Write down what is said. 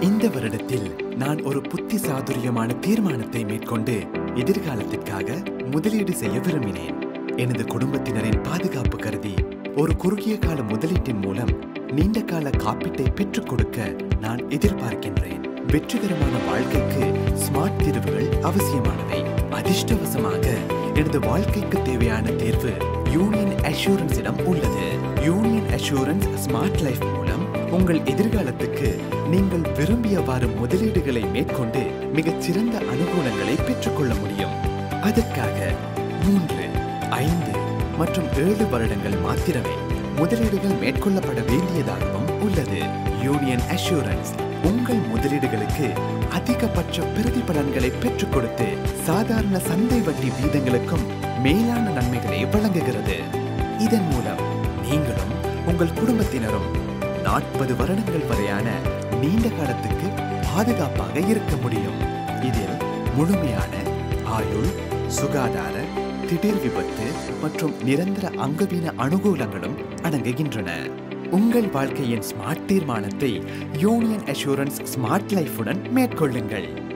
இந்த வருடத்தில் நான் ஒரு புத்தி சாதுரியமான தீர்மானத்தை மேற்கொண்டு எதிர்காலத்திற்காக முதலீடு செய்ய விரும்பினேன் எனது குடும்பத்தினரின் பாதுகாப்பு கருதி ஒரு குறுகிய கால முதலீட்டின் மூலம் நீண்ட கால காப்பீட்டை பெற்றுக் கொடுக்க நான் எதிர்பார்க்கின்றேன் வெற்றிகரமான வாழ்க்கைக்கு ஸ்மார்ட் தீர்வுகள் அவசியமானவை அதிர்ஷ்டவசமாக எனது வாழ்க்கைக்கு தேவையான தேர்வு யூனியன் அஷூரன்ஸிடம் உள்ளது யூனியன் அஷூரன்ஸ் ஸ்மார்ட் லைஃப் மூலம் உங்கள் எதிர்காலத்துக்கு நீங்கள் விரும்பியவாறு முதலீடுகளை மேற்கொண்டு மிகச் சிறந்த அனுகூலங்களை பெற்றுக்கொள்ள முடியும் அதற்காக மூன்று ஐந்து மற்றும் ஏழு வருடங்கள் மாத்திரமே முதலீடுகள் மேற்கொள்ளப்பட வேண்டியதாகவும் உள்ளது யூனியன் அஷூரன்ஸ் உங்கள் முதலீடுகளுக்கு அதிகபட்ச பிரதிபலன்களை பெற்றுக் கொடுத்து சாதாரண சந்தை வட்டி வீதங்களுக்கும் மேலான நன்மைகளை வழங்குகிறது இதன் மூலம் நீங்களும் உங்கள் குடும்பத்தினரும் நாற்பது வருடங்கள் வரையான நீண்ட காலத்துக்கு பாதுகாப்பாக இருக்க முடியும் இதில் முழுமையான ஆயுள் சுகாதார திடீர் விபத்து மற்றும் நிரந்தர அங்கவீன அனுகூலங்களும் அடங்குகின்றன உங்கள் வாழ்க்கையின் ஸ்மார்ட் தீர்மானத்தை யூனியன் அஷூரன்ஸ் ஸ்மார்ட் லைஃபுடன் மேற்கொள்ளுங்கள்